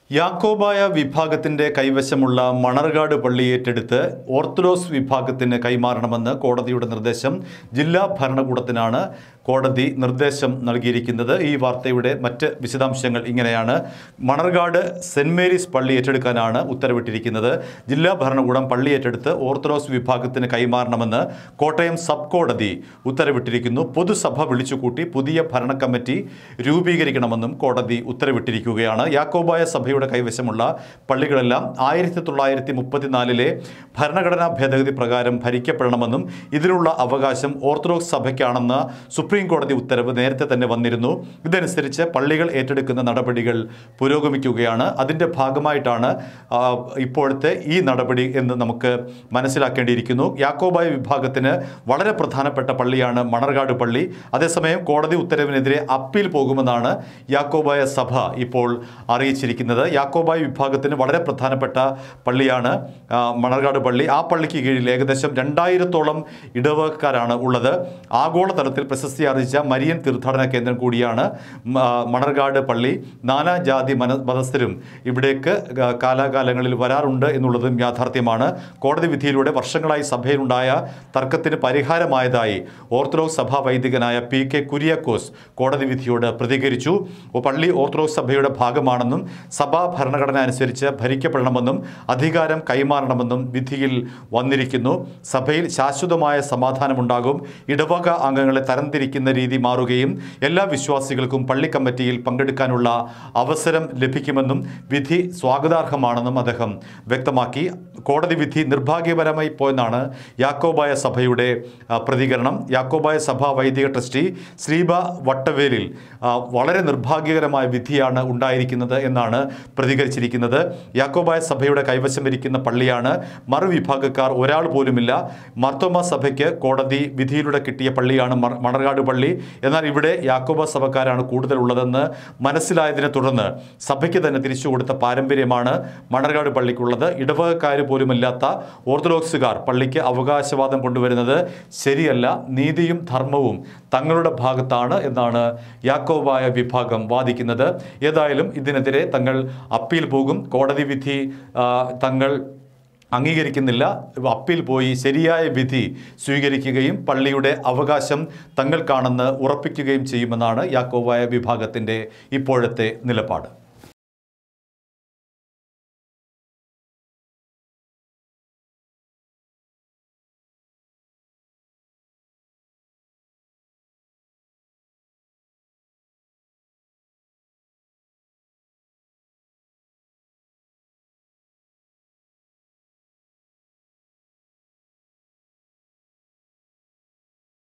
യാക്കോബായ വിഭാഗത്തിന്റെ കൈവശമുള്ള മണർകാട് പള്ളി ഏറ്റെടുത്ത് ഓർത്തഡോക്സ് വിഭാഗത്തിന് കൈമാറണമെന്ന് കോടതിയുടെ നിർദ്ദേശം ജില്ലാ ഭരണകൂടത്തിനാണ് കോടതി നിർദ്ദേശം നൽകിയിരിക്കുന്നത് ഈ വാർത്തയുടെ മറ്റ് വിശദാംശങ്ങൾ ഇങ്ങനെയാണ് മണർകാട് സെന്റ് മേരീസ് പള്ളി ഏറ്റെടുക്കാനാണ് ഉത്തരവിട്ടിരിക്കുന്നത് ജില്ലാ ഭരണകൂടം പള്ളി ഏറ്റെടുത്ത് ഓർത്തഡോക്സ് വിഭാഗത്തിന് കൈമാറണമെന്ന് കോട്ടയം സബ് കോടതി ഉത്തരവിട്ടിരിക്കുന്നു പൊതുസഭ വിളിച്ചുകൂട്ടി പുതിയ ഭരണ കമ്മിറ്റി രൂപീകരിക്കണമെന്നും കോടതി ഉത്തരവിട്ടിരിക്കുകയാണ് യാക്കോബായ സഭയുടെ കൈവശമുള്ള പള്ളികളെല്ലാം ആയിരത്തി തൊള്ളായിരത്തി മുപ്പത്തിനാലിലെ ഭരണഘടനാ ഭേദഗതി പ്രകാരം ഭരിക്കപ്പെടണമെന്നും ഇതിനുള്ള അവകാശം ഓർത്തഡോക്സ് സഭയ്ക്കാണെന്ന സുപ്രീം കോടതി ഉത്തരവ് നേരത്തെ തന്നെ വന്നിരുന്നു ഇതനുസരിച്ച് പള്ളികൾ ഏറ്റെടുക്കുന്ന നടപടികൾ പുരോഗമിക്കുകയാണ് അതിൻ്റെ ഭാഗമായിട്ടാണ് ആ, ഇപ്പോഴത്തെ ഈ നടപടി എന്ന് നമുക്ക് മനസ്സിലാക്കേണ്ടിയിരിക്കുന്നു യാക്കോബായ വിഭാഗത്തിന് വളരെ പ്രധാനപ്പെട്ട പള്ളിയാണ് മണർകാട് പള്ളി അതേസമയം കോടതി ഉത്തരവിനെതിരെ അപ്പീൽ പോകുമെന്നാണ് യാക്കോബായ സഭ ഇപ്പോൾ അറിയിച്ചിരിക്കുന്നത് യാക്കോബായ വിഭാഗത്തിന് വളരെ പ്രധാനപ്പെട്ട പള്ളിയാണ് ആ, മണർകാട് പള്ളി ആ പള്ളിക്ക് കീഴിൽ ഏകദേശം രണ്ടായിരത്തോളം ഇടവക്കാരാണ് ഉള്ളത് ആഗോളതലത്തിൽ പ്രശസ്തി ആർജിച്ച മരിയൻ തീർത്ഥാടന കേന്ദ്രം കൂടിയാണ് മ- മണർകാട് പള്ളി നാനാ ജാതി മന മതസ്ഥരും ഇവിടേക്ക് ഗ- കാലാകാലങ്ങളിൽ വരാറുണ്ട് എന്നുള്ളതും യാഥാർത്ഥ്യമാണ് കോടതി വിധിയിലൂടെ വർഷങ്ങളായി സഭയിലുണ്ടായ തർക്കത്തിന് പരിഹാരമായതായി ഓർത്തഡോക്സ് സഭാ വൈദികനായ പി കെ കുര്യാക്കോസ് കോടതി വിധിയോട് പ്രതികരിച്ചു പള്ളി ഓർത്തഡോക്സ് സഭയുടെ ഭാഗമാണെന്നും സഭാ ഭരണഘടന അനുസരിച്ച് ഭരിക്കപ്പെടണമെന്നും അധികാരം കൈമാറണമെന്നും വിധിയിൽ വന്നിരിക്കുന്നു സഭയിൽ ശാശ്വതമായ സമാധാനമുണ്ടാകും ഇടവക അംഗങ്ങളെ തരംതിരിക്കുന്ന രീതി മാറുകയും എല്ലാ വിശ്വാസികൾക്കും പള്ളി കമ്മിറ്റിയിൽ പങ്കെടുക്കാനുള്ള അവസരം ലഭിക്കുമെന്നും വിധി സ്വാഗതാർഹമാണെന്നും അദ്ദേഹം വ്യക്തമാക്കി കോടതി വിധി നിർഭാഗ്യപരമായി പോയെന്നാണ് യാക്കോബായ സഭയുടെ ആ, പ്രതികരണം യാക്കോബായ സഭ വൈദിക ട്രസ്റ്റി ശ്രീബ വട്ടവേലിൽ ആ, വളരെ നിർഭാഗ്യകരമായ വിധിയാണ് ഉണ്ടായിരിക്കുന്നത് എന്നാണ് പ്രതികരിച്ചിരിക്കുന്നത് യാക്കോബായ സഭയുടെ കൈവശം ഇരിക്കുന്ന പള്ളിയാണ് മറുവിഭാഗക്കാർ ഒരാൾ പോലുമില്ല മർത്തോമ സഭയ്ക്ക് കോടതി വിധിയിലൂടെ കിട്ടിയ പള്ളിയാണ് മർ- മണർകാട് പള്ളി എന്നാൽ ഇവിടെ യാക്കോബ സഭക്കാരാണ് കൂടുതലുള്ളതെന്ന് മനസ്സിലായതിനെ തുടർന്ന് സഭയ്ക്ക് തന്നെ തിരിച്ചു കൊടുത്ത പാരമ്പര്യമാണ് മണർകാട് പള്ളിക്കുള്ളത് ഇടവകക്കാർ പോലുമില്ലാത്ത ഓർത്തഡോക്സുകാർ പള്ളിക്ക് അവകാശവാദം കൊണ്ടുവരുന്നത് ശരിയല്ല നീതിയും ധർമ്മവും തങ്ങളുടെ ഭാഗത്താണ് എന്നാണ് യാക്കോബായ വിഭാഗം വാദിക്കുന്നത് ഏതായാലും ഇതിനെതിരെ തങ്ങൾ അപ്പീൽ പോകും കോടതി വിധി ആ, തങ്ങൾ അംഗീകരിക്കുന്നില്ല അപ്പീൽ പോയി ശരിയായ വിധി സ്വീകരിക്കുകയും പള്ളിയുടെ അവകാശം തങ്ങൾക്കാണെന്ന് ഉറപ്പിക്കുകയും ചെയ്യുമെന്നാണ് യാക്കോബായ വിഭാഗത്തിൻ്റെ ഇപ്പോഴത്തെ നിലപാട്